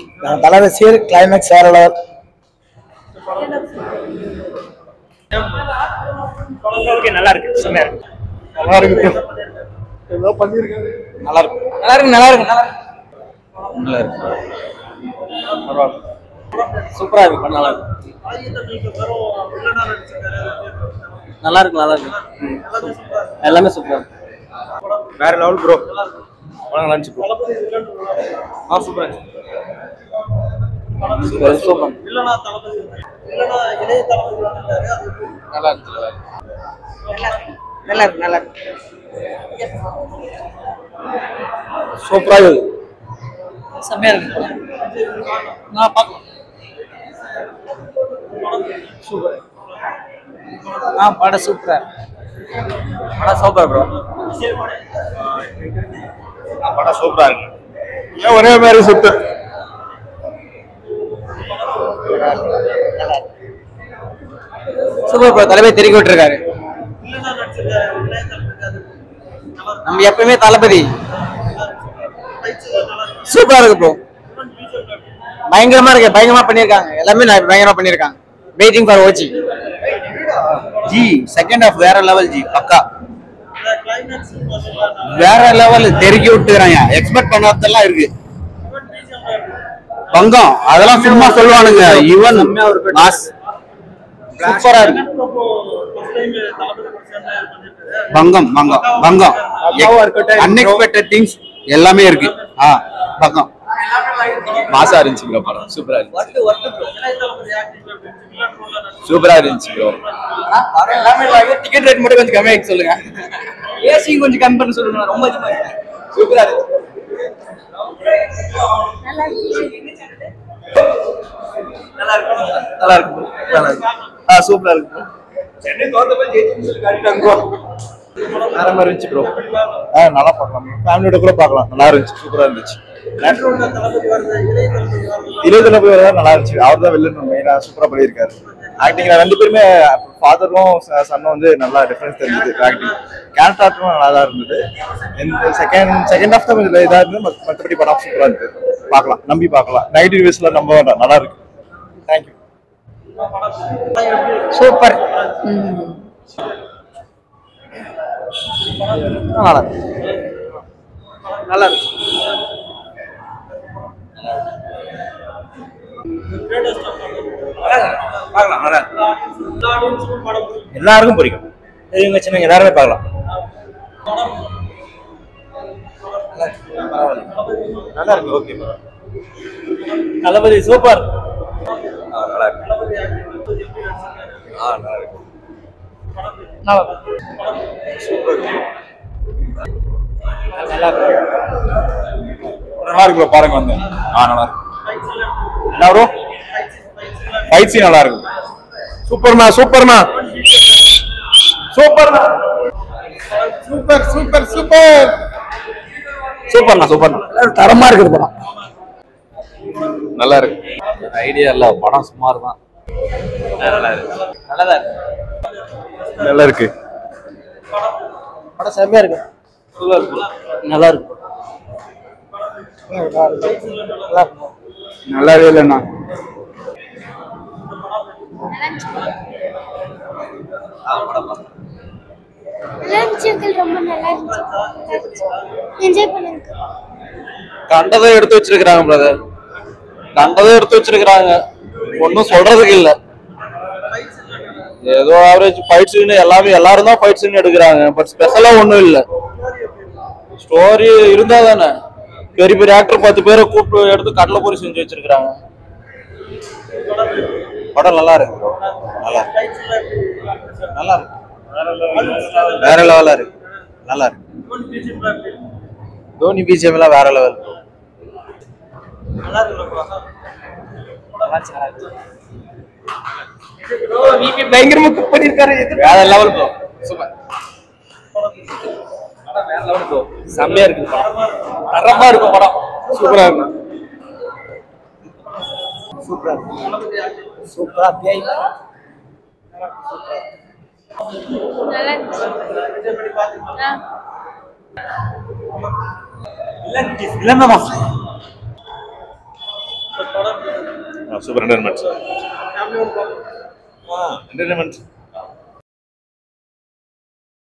தலை ரசிகர் கிளைமேக்ஸ் வேற லெவல் ஓகே நல்லா இருக்கு செம்மையா இருக்கு நல்லா இருக்கு ஏதோ பண்ணிருக்காரு நல்லா இருக்கு நல்லா இருக்கு நல்லா இருக்கு நல்லா இருக்கு நல்லா இருக்கு சூப்பரா இருக்கு படம் நல்லா இருக்கு நல்லா இருக்கு நல்லா இருக்கு ம். எல்லாமே சூப்பரா இருக்கு வேற லெவல் ப்ரோ படம் நல்லா இருந்துச்சு ப்ரோ ஆ சூப்பரா இருந்துச்சு சூப்பர் சூப்பர் நல்லா இருந்துச்சு நல்லா இருக்கு நல்லா இருக்கு நல்லா இருக்கு சூப்பரா இருக்கு செம்மையா இருக்கு நான் பார்க்கலாம் ஆ படம் சூப்பரா படம் சூப்பர் ப்ரோ படம் சூப்பரா இருக்கு ஏன் ஒரே மாதிரி சுத்து சூப்பர் ப்ரோ தலைமை தெரிவிக்க விட்டுருக்காரு நம்ம எப்பவுமே தளபதி சூப்பரா இருக்கு ப்ரோ பயங்கரமா இருக்கு பயங்கரமா பண்ணிருக்காங்க எல்லாமே நான் பயங்கரமா பண்ணிருக்காங்க வெயிட்டிங் ஃபார் ஓச்சி ஜி செகண்ட் ஹாஃப் வேற லெவல் ஜி பக்கா வேற லெவல் தெருக்கி விட்டுறாங்க எக்ஸ்பெக்ட் பண்ணாததெல்லாம் இருக்கு பங்கம் அதெல்லாம் சும்மா சொல்லுவானுங்க ஈவன் மாஸ் சூப்பரா இருக்கு பங்கம் பங்கம் பங்கம் அன்எக்ஸ்பெக்டட் திங்ஸ் எல்லாமே இருக்கு ஆ பங்கம் மாசா இருந்துச்சு ப்ரோ படம் சூப்பரா இருந்துச்சு சூப்பரா இருந்துச்சு ப்ரோ டிக்கெட் ரேட் மட்டும் கொஞ்சம் கம்மியாக சொல்லுங்க ஏசி கொஞ்சம் கம்மி பண்ண சொல்லுங்க ரொம்ப அதிகமா இருக்கு சூப்பரா இருந்துச்சு நல்லா இருக்கு நல்லா இருக்கு நல்லா இருக்கு ஆ சூப்பரா இருக்கு வேற மாதிரி இருந்துச்சு ப்ரோ ஆ நல்லா பார்க்கலாம் ஃபேமிலியோட கூட பார்க்கலாம் நல்லா இருந்துச்சு சூப்பரா இருந்துச்சு இருபதுல போய் வரதா நல்லா இருந்துச்சு அவர் தான் வெளில மெயினா சூப்பரா பண்ணியிருக்காரு ஆக்டிங் ரெண்டு பேருமே ஃபாதரும் சன்னும் வந்து நல்லா டிஃபரன்ஸ் தெரிஞ்சது ஆக்டிங் கேரக்டர் ஆர்ட்டும் நல்லா தான் இருந்தது இந்த செகண்ட் செகண்ட் ஹாஃப் தான் கொஞ்சம் இதாக இருந்தது மத்த- மத்தபடி படம் சூப்பரா இருந்தது பார்க்கலாம் நம்பி பார்க்கலாம் நைட் ரிவ்யூஸ்ல நம்ப வேண்டாம் நல்லா இருக்கு தேங்க்யூ சூப்பர் நல்லா இருக்கு நல்லா இருக்கு பார்க்கலாம் நல்லா இருக்கு. எல்லாருக்கும் பிடிக்கும் பெரியவங்க சின்னவங்க எல்லாருமே பார்க்கலாம் நல்லா இருக்கு ஓகே தளபதி சூப்பர் நல்லா இருக்கு ஆ நல்லா இருக்கு நல்லா இருக்கு bro, பாருங்க வந்து ஆ நல்லா இருக்கு என்ன ப்ரோ ஃபைட் சீன் நல்லா இருக்கு சூப்பர்மா சூப்பர்மா சூப்பர்மா சூப்பர் சூப்பர் சூப்பர் சூப்பர்ண்ணா சூப்பர்ண்ணா தரமா இருக்குது படம் நல்லா இருக்கு ஐடியா இல்ல படம் சுமார் தான் நல்லா இருக்கு நல்லதா இருக்கு நல்லா இருக்கு படம் செம்மையா இருக்கு நல்லா இருக்கு நல்லா இருக்கு நல்லாவே இல்லைண்ணா நல்லா இருந்துச்சு uncle. ரொம்ப நல்லா இருந்துச்சு என்ஜாய் பண்ணுங்க கண்டதை எடுத்து வச்சிருக்கிறாங்க பிரதர் கண்டதை எடுத்து வச்சிருக்கிறாங்க ஒன்றும் சொல்றதுக்கு இல்ல ஏதோ ஆவரேஜ் ஃபைட் சீன் எல்லாமே எல்லாரும் தான் ஃபைட் சீன் எடுக்கிறாங்க பட் ஸ்பெஷலா ஒன்றும் இல்ல ஸ்டோரி இருந்தா தானே பெரிய பெரிய ஆக்டர் பத்து பேரை கூப்பிட்டு எடுத்து கடலை பொரி செஞ்சு வச்சிருக்கிறாங்க படம் நல்லா இருக்கு bro. நல்லா இருக்கு நல்லா இருக்கு வேற லெவலா இருக்கு நல்லா இருக்கு தோனி பிஜிஎம் எல்லாம் வேற லெவல் பயங்கரமா குக் பண்ணிருக்காரு வேற லெவல் ப்ரோ சூப்பர் வேற லெவல் ப்ரோ செம்மையா இருக்கு படம் தரமா இருக்கும் படம் சூப்பரா இருக்கும் சூப்பரா சூப்பரா பேய் நல்லா இருந்துச்சு ஆ. Super என்டர்மெண்ட் sir என்டர்மெண்ட்